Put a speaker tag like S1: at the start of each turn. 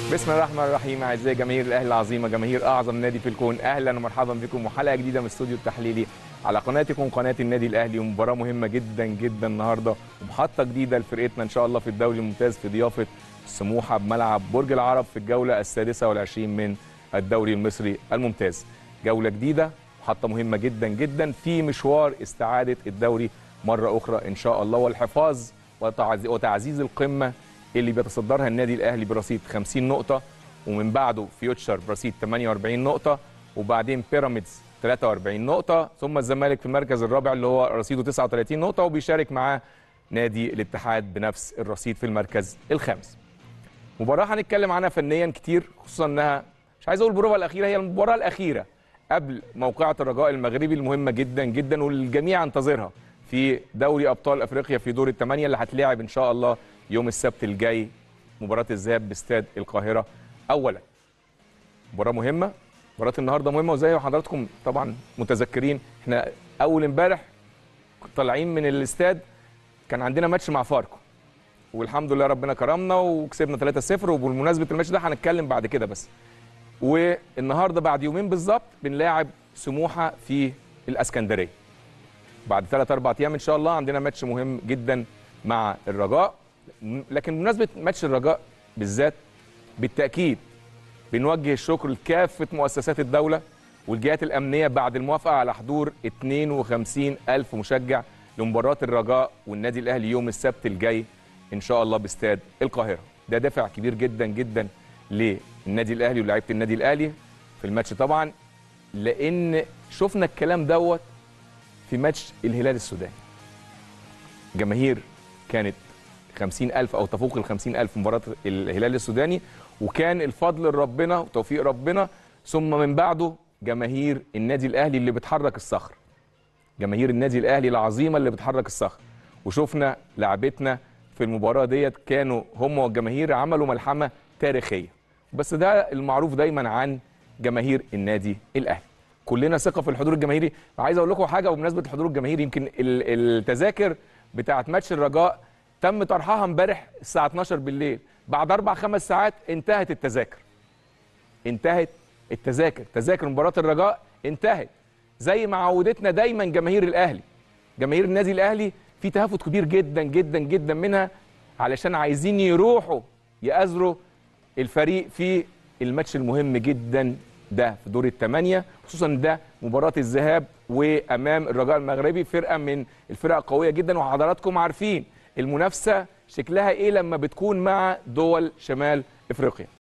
S1: بسم الله الرحمن الرحيم اعزائي جماهير الاهلي العظيمه جماهير اعظم نادي في الكون اهلا ومرحبا بكم وحلقه جديده من الاستوديو التحليلي على قناتكم قناه النادي الاهلي ومباراه مهمه جدا جدا النهارده ومحطه جديده لفرقتنا ان شاء الله في الدوري الممتاز في ضيافه سموحه بملعب برج العرب في الجوله السادسه والعشرين من الدوري المصري الممتاز جوله جديده محطه مهمه جدا جدا في مشوار استعاده الدوري مره اخرى ان شاء الله والحفاظ وتعزي- وتعزيز القمه اللي بيتصدرها النادي الاهلي برصيد 50 نقطه ومن بعده فيوتشر برصيد 48 نقطه وبعدين بيراميدز 43 نقطه ثم الزمالك في المركز الرابع اللي هو رصيده 39 نقطه وبيشارك معاه نادي الاتحاد بنفس الرصيد في المركز الخامس مباراه هنتكلم عنها فنيا كتير خصوصا انها مش عايز اقول البروفه الاخيره هي المباراه الاخيره قبل موقعة الرجاء المغربي المهمه جدا جدا والجميع ينتظرها في دوري ابطال افريقيا في دور الثمانيه اللي هتلعب ان شاء الله يوم السبت الجاي مباراه الذهاب باستاد القاهره اولا مباراه مهمه مباراه النهارده مهمه وزي ما حضراتكم طبعا متذكرين احنا اول امبارح طالعين من الاستاد كان عندنا ماتش مع فاركو والحمد لله ربنا كرمنا وكسبنا 3-0 وبالمناسبه الماتش ده هنتكلم بعد كده بس والنهارده بعد يومين بالظبط بنلاعب سموحه في الاسكندريه بعد 3 4 ايام ان شاء الله عندنا ماتش مهم جدا مع الرجاء م- لكن بمناسبه ماتش الرجاء بالذات بالتاكيد بنوجه الشكر لكافه مؤسسات الدوله والجهات الامنيه بعد الموافقه على حضور 52 الف مشجع لمباراه الرجاء والنادي الاهلي يوم السبت الجاي ان شاء الله باستاد القاهره ده دافع كبير جدا جدا للنادي الاهلي ولاعيبه النادي الاهلي في الماتش طبعا لان شفنا الكلام دوت في ماتش الهلال السوداني جماهير كانت 50000 أو تفوق ال 50000 مباراة الهلال السوداني وكان الفضل لربنا وتوفيق ربنا ثم من بعده جماهير النادي الأهلي اللي بتحرك الصخر جماهير النادي الأهلي العظيمة اللي بتحرك الصخر وشفنا لعبتنا في المباراة ديت كانوا هم والجماهير عملوا ملحمة تاريخية بس ده المعروف دايما عن جماهير النادي الأهلي كلنا ثقة في الحضور الجماهيري عايز أقول لكم حاجة بمناسبة الحضور الجماهيري يمكن ال- التذاكر بتاعت ماتش الرجاء تم طرحها امبارح الساعة 12 بالليل بعد أربع خمس ساعات انتهت التذاكر انتهت التذاكر تذاكر مباراة الرجاء انتهت زي ما عودتنا دايما جماهير الأهلي جماهير النادي الأهلي في تهافت كبير جدا جدا جدا منها علشان عايزين يروحوا يأزروا الفريق في الماتش المهم جدا ده في دور الثمانية خصوصا ده مباراة الذهاب وأمام الرجاء المغربي فرقة من الفرق قوية جدا وحضراتكم عارفين المنافسة شكلها إيه لما بتكون مع دول شمال إفريقيا